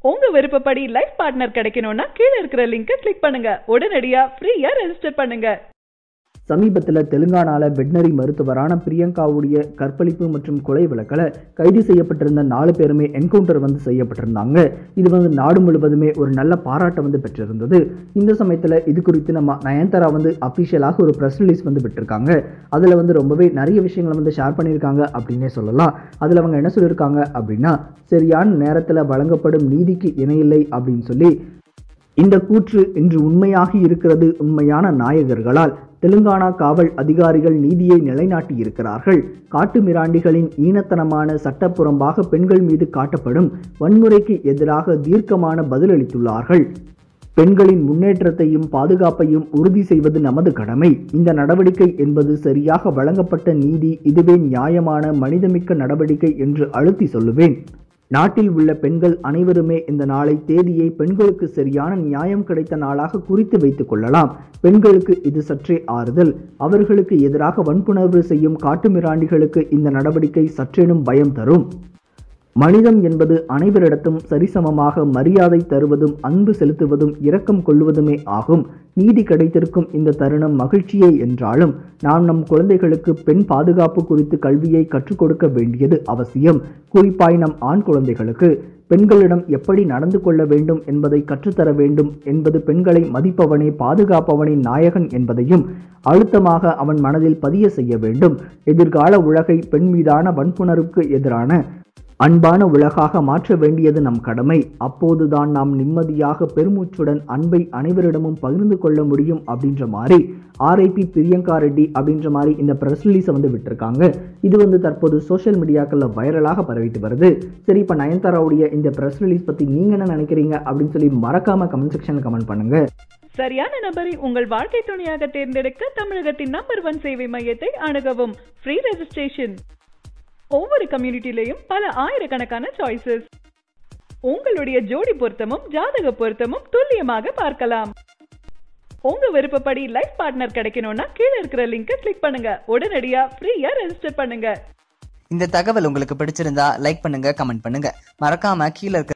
உங்க விருப்பப்படி life partner கிடைக்கணும்னா கீழே இருக்கிற லிங்கை கிளிக் பண்ணுங்க உடனடியா ஃப்ரீயா ரெஜிஸ்டர் பண்ணுங்க சமீபத்தில் தெலுங்கானால வெட்னரி மருத்துவரான பிரியங்காவுடைய கற்பழிப்பு மற்றும் கொலை வழக்கில் கைது செய்யப்பட்டிருந்த நாலு பேருமே என்கவுண்டர் வந்து செய்யப்பட்டிருந்தாங்க இது வந்து நாடு முழுவதுமே ஒரு நல்ல பாராட்டை வந்து பெற்றிருந்தது இந்த சமயத்தில் இது குறித்து நம்ம நயன்தாரா வந்து அஃபிஷியலாக ஒரு ப்ரெஸ் ரிலீஸ் வந்து விட்டிருக்காங்க அதில் வந்து ரொம்பவே நிறைய விஷயங்களை வந்து ஷேர் பண்ணியிருக்காங்க அப்படின்னே சொல்லலாம் அதில் அவங்க என்ன சொல்லியிருக்காங்க அப்படின்னா சரியான நேரத்தில் வழங்கப்படும் நீதிக்கு இணையில்லை அப்படின்னு சொல்லி இந்த கூற்று இன்று உண்மையாகி இருக்கிறது உண்மையான நாயகர்களால் தெலுங்கானா காவல் அதிகாரிகள் நீதியை நிலைநாட்டி இருக்கிறார்கள் காட்டு மிராண்டிகளின் ஈனத்தனமான சட்டப்புறம்பாக பெண்கள் மீது காட்டப்படும் வன்முறைக்கு எதிராக தீர்க்கமான பதிலளித்துள்ளார்கள் பெண்களின் முன்னேற்றத்தையும் பாதுகாப்பையும் உறுதி செய்வது நமது கடமை இந்த நடவடிக்கை என்பது சரியாக வழங்கப்பட்ட நீதி இதுவே நியாயமான மனிதமிக்க நடவடிக்கை என்று அழுத்தி சொல்லுவேன் நாட்டில் உள்ள பெண்கள் அனைவருமே இந்த நாளை தேதியை பெண்களுக்கு சரியான நியாயம் கிடைத்த நாளாக குறித்து வைத்துக் கொள்ளலாம் பெண்களுக்கு இது சற்றே ஆறுதல் அவர்களுக்கு எதிராக வன்புணர்வு செய்யும் காட்டுமிராண்டிகளுக்கு இந்த நடவடிக்கை சற்றேனும் பயம் தரும் மனிதம் என்பது அனைவரிடத்தும் சரிசமமாக மரியாதை தருவதும் அன்பு செலுத்துவதும் இரக்கம் கொள்வதுமே ஆகும் நீதி கிடைத்திருக்கும் இந்த தருணம் மகிழ்ச்சியே என்றாலும் நாம் நம் குழந்தைகளுக்கு பெண் பாதுகாப்பு குறித்து கல்வியை கற்றுக் கொடுக்க வேண்டியது அவசியம் குறிப்பாய் நம் ஆண் குழந்தைகளுக்கு பெண்களிடம் எப்படி நடந்து கொள்ள வேண்டும் என்பதை கற்றுத்தர வேண்டும் என்பது பெண்களை மதிப்பவனே பாதுகாப்பவனே நாயகன் என்பதையும் அழுத்தமாக அவன் மனதில் பதிய செய்ய வேண்டும் எதிர்கால உலகை பெண் மீதான வன்புணர்வுக்கு எதிரான அன்பான உலகாக மாற்ற வேண்டியது நம் கடமை அப்போதுதான் நாம் நிம்மதியாக பெருமூச்சுடன் அன்பை அனைவரிடமும் பகிர்ந்து கொள்ள முடியும் அப்படின்ற மாதிரி ஆர்ஐபி பிரியங்கா ரெட்டி அப்படின்ற மாதிரி இந்த ப்ரெஸ் ரிலீஸை வந்து விட்டிருக்காங்க இது வந்து தற்போது சோஷியல் மீடியாக்களில் வைரலாக பரவிட்டு வருது சரி இப்போ நயன்தாராவுடைய இந்த ப்ரெஸ் ரிலீஸ் பற்றி நீங்கள் என்ன நினைக்கிறீங்க அப்படின்னு சொல்லி மறக்காம கமெண்ட் செக்ஷனில் கமெண்ட் பண்ணுங்க சரியான நபரை உங்கள் வாழ்க்கை துணையாக தேர்ந்தெடுக்க தமிழகத்தின் நம்பர் ஒன் சேவை மையத்தை அணுகவும் ஃப்ரீ ரெஜிஸ்ட்ரேஷன் ஒவ்வொரு கம்யூனிட்டிலையும் பல ஆயிரக்கணக்கான சாய்ஸஸ் உங்களுடைய ஜோடி பொருத்தமும் ஜாதக பொருத்தமும் துல்லியமாக பார்க்கலாம் உங்க விருப்பப்படி லைஃப் பார்ட்னர் கிடைக்கணும்னா கீழே இருக்கிற லிங்கை கிளிக் பண்ணுங்க உடனடியா ஃப்ரீயா ரெஜிஸ்டர் பண்ணுங்க இந்த தகவல் உங்களுக்கு பிடிச்சிருந்தா லைக் பண்ணுங்க கமெண்ட் பண்ணுங்க மறக்காம கீழே இருக்க